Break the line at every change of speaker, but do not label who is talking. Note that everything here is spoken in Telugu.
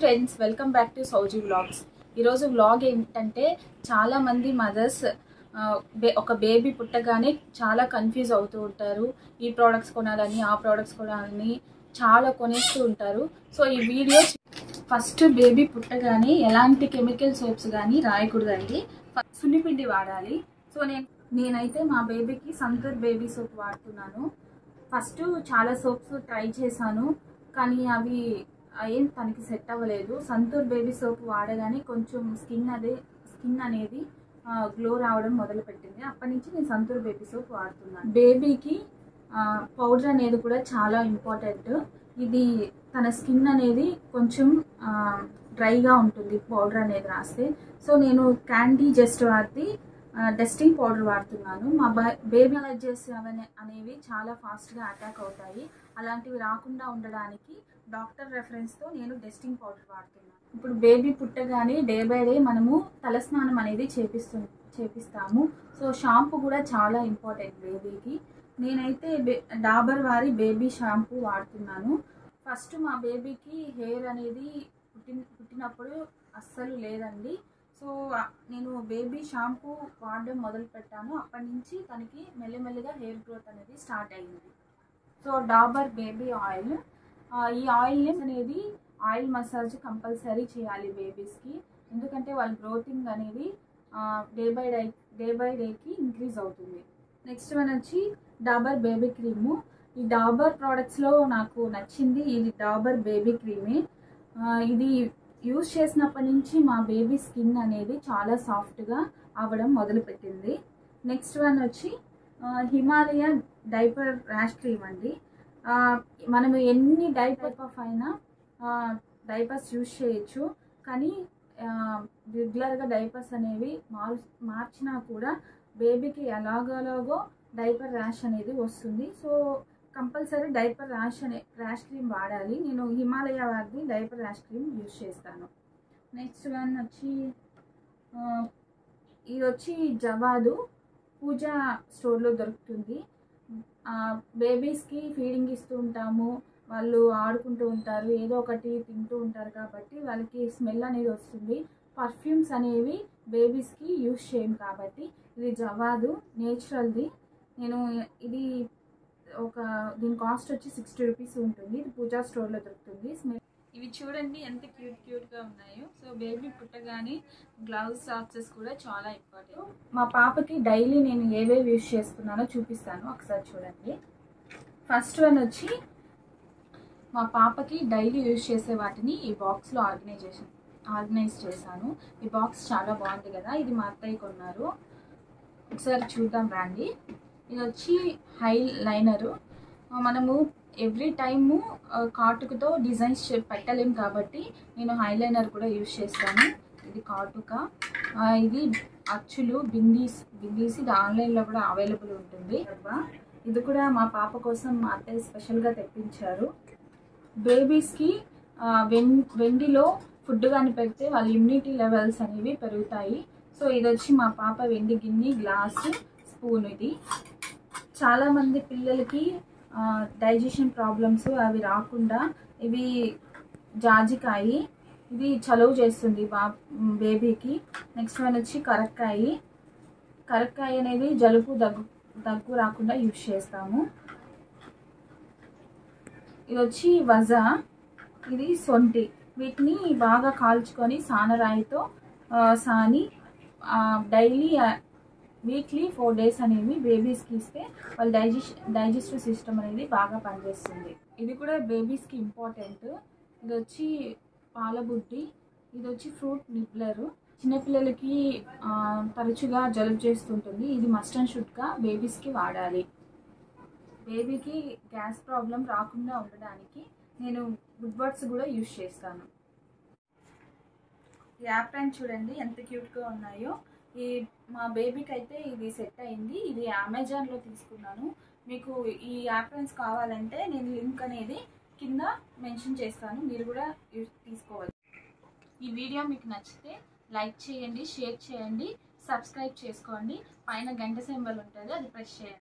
friends welcome back to Sowji vlogs ఈరోజు వ్లాగ్ ఏంటంటే చాలా మంది మదర్స్ ఒక బేబీ పుట్టగానే చాలా కన్ఫ్యూజ్ అవుతూ ఉంటారు ఈ ప్రోడక్ట్స్ కొనాలని ఆ ప్రోడక్ట్స్ కొనాలని చాలా కొనేస్తూ ఉంటారు సో ఈ వీడియో ఫస్ట్ బేబీ పుట్టగానే ఎలాంటి కెమికల్ సోప్స్ కానీ రాయకూడదండి ఫస్ట్ సున్నిపిండి వాడాలి సో నేను నేనైతే మా బేబీకి సంతూర్ బేబీ సోప్ వాడుతున్నాను ఫస్ట్ చాలా సోప్స్ ట్రై చేశాను కానీ అవి ఏం తనకి సెట్ అవ్వలేదు సంతూర్ బేబీ సోప్ వాడగానే కొంచెం స్కిన్ అదే స్కిన్ అనేది గ్లో రావడం మొదలుపెట్టింది అప్పటి నుంచి నేను సంతూర్ బేబీ సోప్ వాడుతున్నాను బేబీకి పౌడర్ అనేది కూడా చాలా ఇంపార్టెంట్ ఇది తన స్కిన్ అనేది కొంచెం డ్రైగా ఉంటుంది పౌడర్ అనేది రాస్తే సో నేను క్యాండీ జస్ట్ వాడి డస్టింగ్ పౌడర్ వాడుతున్నాను మా బేబీ అలర్జీస్ అవన్నీ అనేవి చాలా ఫాస్ట్గా అటాక్ అవుతాయి అలాంటివి రాకుండా ఉండడానికి డాక్టర్ రెఫరెన్స్తో నేను డస్టింగ్ పౌడర్ వాడుతున్నాను ఇప్పుడు బేబీ పుట్టగానే డే బై డే మనము తలస్నానం అనేది చేపిస్తు చేపిస్తాము సో షాంపూ కూడా చాలా ఇంపార్టెంట్ బేబీకి నేనైతే బే డాబర్ వారి బేబీ షాంపూ వాడుతున్నాను ఫస్ట్ మా బేబీకి హెయిర్ అనేది పుట్టిన పుట్టినప్పుడు అస్సలు లేదండి సో నేను బేబీ షాంపూ వాడడం మొదలు పెట్టాను అప్పటి నుంచి తనకి మెల్లమెల్లగా హెయిర్ గ్రోత్ అనేది స్టార్ట్ అయింది సో డాబర్ బేబీ ఆయిల్ ఈ ఆయిల్ అనేది ఆయిల్ మసాజ్ కంపల్సరీ చేయాలి బేబీస్కి ఎందుకంటే వాళ్ళ గ్రోతింగ్ అనేది day by day day by డేకి ఇంక్రీజ్ అవుతుంది నెక్స్ట్ వన్ వచ్చి డాబర్ బేబీ క్రీము ఈ డాబర్ ప్రోడక్ట్స్లో నాకు నచ్చింది ఇది డాబర్ బేబీ క్రీమే ఇది యూజ్ చేసినప్పటి నుంచి మా బేబీ స్కిన్ అనేది చాలా సాఫ్ట్గా అవ్వడం మొదలుపెట్టింది నెక్స్ట్ వన్ వచ్చి హిమాలయ డైపర్ ర్యాష్ క్రీమ్ అండి మనము ఎన్ని డైపర్ ఆఫ్ అయినా డైపర్స్ యూజ్ చేయొచ్చు కానీ రెగ్యులర్గా డైపర్స్ అనేవి మార్ మార్చినా కూడా బేబీకి ఎలాగలాగో డైపర్ ర్యాష్ అనేది వస్తుంది సో కంపల్సరీ డైపర్ ర్యాష్ అనే ర్యాష్ క్రీమ్ వాడాలి నేను హిమాలయ వాడిది డైపర్ ర్యాష్ క్రీమ్ యూజ్ చేస్తాను నెక్స్ట్ వన్ వచ్చి ఇది వచ్చి జవాదు పూజా స్టోర్లో దొరుకుతుంది బేబీస్కి ఫీడింగ్ ఇస్తూ ఉంటాము వాళ్ళు ఆడుకుంటూ ఉంటారు ఏదో ఒకటి తింటూ ఉంటారు కాబట్టి వాళ్ళకి స్మెల్ అనేది వస్తుంది పర్ఫ్యూమ్స్ అనేవి బేబీస్కి యూజ్ చేయం కాబట్టి ఇది జవాదు నేచురల్ది నేను ఇది ఒక దీని కాస్ట్ వచ్చి సిక్స్టీ రూపీస్ ఉంటుంది ఇది పూజా స్టోర్లో దొరుకుతుంది స్మెల్ ఇవి చూడండి ఎంత క్యూట్ క్యూట్గా ఉన్నాయో సో బేబీ పుట్టగానే గ్లౌజ్ సాక్సెస్ కూడా చాలా ఇంపార్టెంట్ మా పాపకి డైలీ నేను ఏవేవి యూజ్ చేస్తున్నానో చూపిస్తాను ఒకసారి చూడండి ఫస్ట్ వన్ వచ్చి మా పాపకి డైలీ యూజ్ చేసే వాటిని ఈ బాక్స్లో ఆర్గనైజేషన్ ఆర్గనైజ్ చేశాను ఈ బాక్స్ చాలా బాగుంది కదా ఇది మా అత్తయ్య కొన్నారు ఒకసారి చూద్దాం రండి ఇది వచ్చి హై లైనరు మనము ఎవ్రీ టైము కాటుకతో డిజైన్స్ పెట్టలేం కాబట్టి నేను హైలైనర్ కూడా యూజ్ చేస్తాను ఇది కాటుక ఇది అచ్చులు బిందీస్ బిందీస్ ఇది ఆన్లైన్లో కూడా అవైలబుల్ ఉంటుంది ఇది కూడా మా పాప కోసం మా అత్తయ్య స్పెషల్గా తెప్పించారు బేబీస్కి వెన్ వెండిలో ఫుడ్ కానీ పెడితే వాళ్ళ ఇమ్యూనిటీ లెవెల్స్ అనేవి పెరుగుతాయి సో ఇది వచ్చి మా పాప వెండి గిన్నె గ్లాసు స్పూన్ ఇది చాలామంది పిల్లలకి డైజెషన్ ప్రాబ్లమ్స్ అవి రాకుండా ఇవి జాజికాయి ఇది చలువ చేస్తుంది బా బేబీకి నెక్స్ట్ వన్ వచ్చి కరక్కాయి కరక్కాయ అనేది జలుబు దగ్గు దగ్గు రాకుండా యూజ్ చేస్తాము ఇది వచ్చి వజ ఇది సొంటి వీటిని బాగా కాల్చుకొని సానరాయితో సాని డైలీ వీక్లీ ఫోర్ డేస్ అనేవి బేబీస్కి ఇస్తే వాళ్ళ డైజెస్ట్ డైజెస్టివ్ సిస్టమ్ అనేది బాగా పనిచేస్తుంది ఇది కూడా బేబీస్కి ఇంపార్టెంట్ ఇది వచ్చి పాలబుడ్డి ఇది వచ్చి ఫ్రూట్ నిబ్లరు చిన్నపిల్లలకి తరచుగా జలుబు చేస్తుంటుంది ఇది మస్ట్ అండ్ షుడ్గా బేబీస్కి వాడాలి బేబీకి గ్యాస్ ప్రాబ్లం రాకుండా ఉండడానికి నేను గుడ్ వర్డ్స్ కూడా యూజ్ చేస్తాను ఈ యాప్ ప్యాంట్ చూడండి ఎంత క్యూట్గా ఉన్నాయో ఈ మా బేబీకి అయితే ఇది సెట్ అయింది ఇది అమెజాన్లో తీసుకున్నాను మీకు ఈ యాప్రెన్స్ కావాలంటే నేను లింక్ అనేది కింద మెన్షన్ చేస్తాను మీరు కూడా తీసుకోవచ్చు ఈ వీడియో మీకు నచ్చితే లైక్ చేయండి షేర్ చేయండి సబ్స్క్రైబ్ చేసుకోండి పైన గంట సింబల్ ఉంటుంది అది ప్రెస్ చేయండి